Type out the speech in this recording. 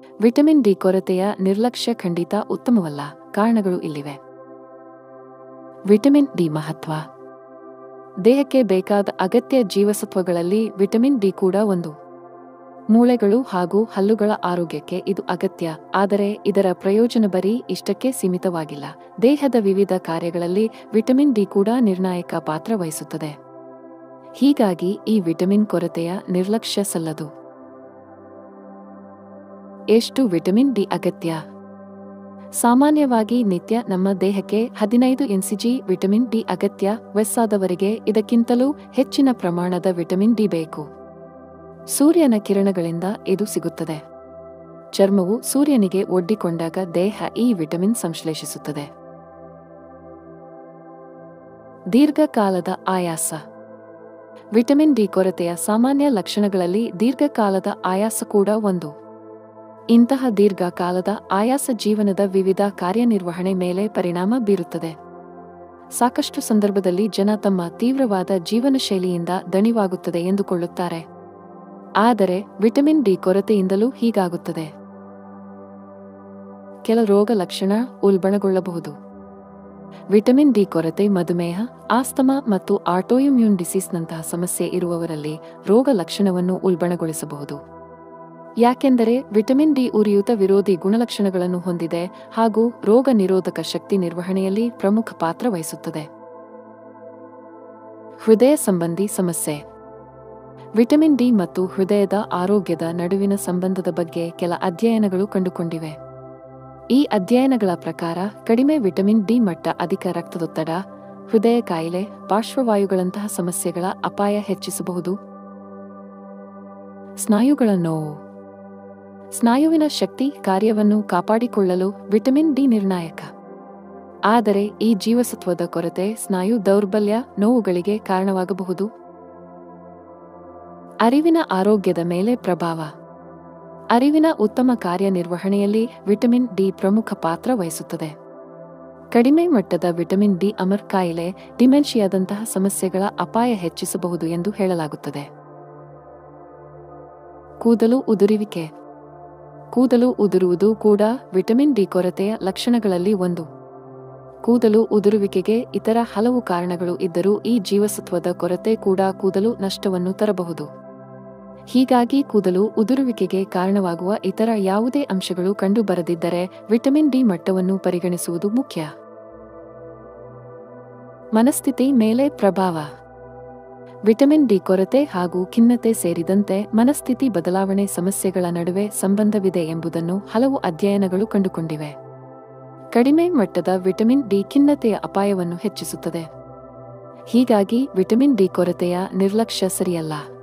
vitamin D ಕೊರತೆಯ ನಿರ್ಲಕ್ಷ್ಯ ಖಂಡಿತ ಉತ್ತಮವಲ್ಲ ಕಾರಣಗಳು ಇಲ್ಲಿವೆ ವಿಟಮಿನ್ ಡಿ ಮಹತ್ವ ದೇಹಕ್ಕೆ ಬೇಕಾದ ಅಗತ್ಯ ಜೀವಸತ್ವಗಳಲ್ಲಿ ವಿಟಮಿನ್ ಡಿ ಕೂಡ ಒಂದು ಮೂಳೆಗಳು ಹಾಗೂ ಹಲ್ಲುಗಳ ಆರೋಗ್ಯಕ್ಕೆ ಇದು ಅಗತ್ಯ ಆದರೆ ಇದರ ಪ್ರಯೋಜನ ಬರೀ ಇಷ್ಟಕ್ಕೆ ಸೀಮಿತವಾಗಿಲ್ಲ ದೇಹದ ವಿವಿಧ ಕಾರ್ಯಗಳಲ್ಲಿ ವಿಟಮಿನ್ ಡಿ ಕೂಡ ನಿರ್ಣಾಯಕ ಪಾತ್ರ ವಹಿಸುತ್ತದೆ ಹೀಗಾಗಿ ಈ ವಿಟಮಿನ್ ಕೊರತೆಯ ನಿರ್ಲಕ್ಷ್ಯ ಸಲ್ಲದು ಎಷ್ಟು ವಿಟಮಿನ್ ಡಿ ಅಗತ್ಯ ಸಾಮಾನ್ಯವಾಗಿ ನಿತ್ಯ ನಮ್ಮ ದೇಹಕ್ಕೆ ಹದಿನೈದು ಎನ್ಸಿಜಿ ವಿಟಮಿನ್ ಡಿ ಅಗತ್ಯ ವಯಸ್ಸಾದವರಿಗೆ ಇದಕ್ಕಿಂತಲೂ ಹೆಚ್ಚಿನ ಪ್ರಮಾಣದ ವಿಟಮಿನ್ ಡಿ ಬೇಕು ಸೂರ್ಯನ ಕಿರಣಗಳಿಂದ ಇದು ಸಿಗುತ್ತದೆ ಚರ್ಮವು ಸೂರ್ಯನಿಗೆ ಒಡ್ಡಿಕೊಂಡಾಗ ದೇಹ ಈ ವಿಟಮಿನ್ ಸಂಶ್ಲೇಷಿಸುತ್ತದೆ ದೀರ್ಘಕಾಲದ ಆಯಾಸ ವಿಟಮಿನ್ ಡಿ ಕೊರತೆಯ ಸಾಮಾನ್ಯ ಲಕ್ಷಣಗಳಲ್ಲಿ ದೀರ್ಘಕಾಲದ ಆಯಾಸ ಕೂಡ ಒಂದು ಇಂತಹ ದೀರ್ಘಕಾಲದ ಆಯಾಸ ಜೀವನದ ವಿವಿಧ ಕಾರ್ಯನಿರ್ವಹಣೆ ಮೇಲೆ ಪರಿಣಾಮ ಬೀರುತ್ತದೆ ಸಾಕಷ್ಟು ಸಂದರ್ಭದಲ್ಲಿ ಜನ ತಮ್ಮ ತೀವ್ರವಾದ ಜೀವನ ಶೈಲಿಯಿಂದ ದಣಿವಾಗುತ್ತದೆ ಎಂದುಕೊಳ್ಳುತ್ತಾರೆ ಆದರೆ ವಿಟಮಿನ್ ಡಿ ಕೊರತೆಯಿಂದಲೂ ಹೀಗಾಗುತ್ತದೆ ಕೆಲ ರೋಗ ಲಕ್ಷಣ ಉಲ್ಬಣಗೊಳ್ಳಬಹುದು ವಿಟಮಿನ್ ಡಿ ಕೊರತೆ ಮಧುಮೇಹ ಆಸ್ತಮಾ ಮತ್ತು ಆಟೋಇಮ್ಯೂನ್ ಡಿಸೀಸ್ನಂತಹ ಸಮಸ್ಯೆ ಇರುವವರಲ್ಲಿ ರೋಗ ಲಕ್ಷಣವನ್ನು ಉಲ್ಬಣಗೊಳಿಸಬಹುದು ಯಾಕೆಂದರೆ ವಿಟಮಿನ್ ಡಿ ಉರಿಯೂತ ವಿರೋಧಿ ಗುಣಲಕ್ಷಣಗಳನ್ನು ಹೊಂದಿದೆ ಹಾಗೂ ರೋಗ ನಿರೋಧಕ ಶಕ್ತಿ ನಿರ್ವಹಣೆಯಲ್ಲಿ ಪ್ರಮುಖ ಪಾತ್ರ ವಹಿಸುತ್ತದೆ ಹೃದಯ ಸಂಬಂಧಿ ಸಮಸ್ಯೆ ವಿಟಮಿನ್ ಡಿ ಮತ್ತು ಹೃದಯದ ಆರೋಗ್ಯದ ನಡುವಿನ ಸಂಬಂಧದ ಬಗ್ಗೆ ಕೆಲ ಅಧ್ಯಯನಗಳು ಕಂಡುಕೊಂಡಿವೆ ಈ ಅಧ್ಯಯನಗಳ ಪ್ರಕಾರ ಕಡಿಮೆ ವಿಟಮಿನ್ ಡಿ ಮಟ್ಟ ಅಧಿಕ ರಕ್ತದೊತ್ತಡ ಹೃದಯ ಕಾಯಿಲೆ ಪಾರ್ಶ್ವವಾಯುಗಳಂತಹ ಸಮಸ್ಯೆಗಳ ಅಪಾಯ ಹೆಚ್ಚಿಸಬಹುದು ಸ್ನಾಯುಗಳ ನೋವು ಸ್ನಾಯುವಿನ ಶಕ್ತಿ ಕಾರ್ಯವನ್ನು ಕಾಪಾಡಿಕೊಳ್ಳಲು ವಿಟಮಿನ್ ಡಿ ನಿರ್ಣಾಯಕ ಆದರೆ ಈ ಜೀವಸತ್ವದ ಕೊರತೆ ಸ್ನಾಯು ದೌರ್ಬಲ್ಯ ನೋವುಗಳಿಗೆ ಕಾರಣವಾಗಬಹುದು ಅರಿವಿನ ಆರೋಗ್ಯದ ಮೇಲೆ ಪ್ರಭಾವ ಅರಿವಿನ ಉತ್ತಮ ಕಾರ್ಯನಿರ್ವಹಣೆಯಲ್ಲಿ ವಿಟಮಿನ್ ಡಿ ಪ್ರಮುಖ ಪಾತ್ರ ವಹಿಸುತ್ತದೆ ಕಡಿಮೆ ಮಟ್ಟದ ವಿಟಮಿನ್ ಡಿ ಅಮರ್ ಕಾಯಿಲೆ ಡಿಮೆನ್ಷಿಯಾದಂತಹ ಸಮಸ್ಯೆಗಳ ಅಪಾಯ ಹೆಚ್ಚಿಸಬಹುದು ಎಂದು ಹೇಳಲಾಗುತ್ತದೆ ಕೂದಲು ಉದುರುವಿಕೆ ಕೂದಲು ಉದುರುವುದು ಕೂಡ ವಿಟಮಿನ್ ಡಿ ಕೊರತೆಯ ಲಕ್ಷಣಗಳಲ್ಲಿ ಒಂದು ಕೂದಲು ಉದುರುವಿಕೆಗೆ ಇತರ ಹಲವು ಕಾರಣಗಳು ಇದ್ದರೂ ಈ ಜೀವಸತ್ವದ ಕೊರತೆ ಕೂಡ ಕೂದಲು ನಷ್ಟವನ್ನು ತರಬಹುದು ಹೀಗಾಗಿ ಕೂದಲು ಉದುರುವಿಕೆಗೆ ಕಾರಣವಾಗುವ ಇತರ ಯಾವುದೇ ಅಂಶಗಳು ಕಂಡುಬರದಿದ್ದರೆ ವಿಟಮಿನ್ ಡಿ ಮಟ್ಟವನ್ನು ಪರಿಗಣಿಸುವುದು ಮುಖ್ಯ ಮನಸ್ಥಿತಿ ಮೇಲೆ ಪ್ರಭಾವ ವಿಟಮಿನ್ ಡಿ ಕೊರತೆ ಹಾಗೂ ಖಿನ್ನತೆ ಸೇರಿದಂತೆ ಮನಸ್ಥಿತಿ ಬದಲಾವಣೆ ಸಮಸ್ಯೆಗಳ ನಡುವೆ ಸಂಬಂಧವಿದೆ ಎಂಬುದನ್ನು ಹಲವು ಅಧ್ಯಯನಗಳು ಕಂಡುಕೊಂಡಿವೆ ಕಡಿಮೆ ಮಟ್ಟದ ವಿಟಮಿನ್ ಡಿ ಖಿನ್ನತೆಯ ಅಪಾಯವನ್ನು ಹೆಚ್ಚಿಸುತ್ತದೆ ಹೀಗಾಗಿ ವಿಟಮಿನ್ ಡಿ ಕೊರತೆಯ ನಿರ್ಲಕ್ಷ್ಯ ಸರಿಯಲ್ಲ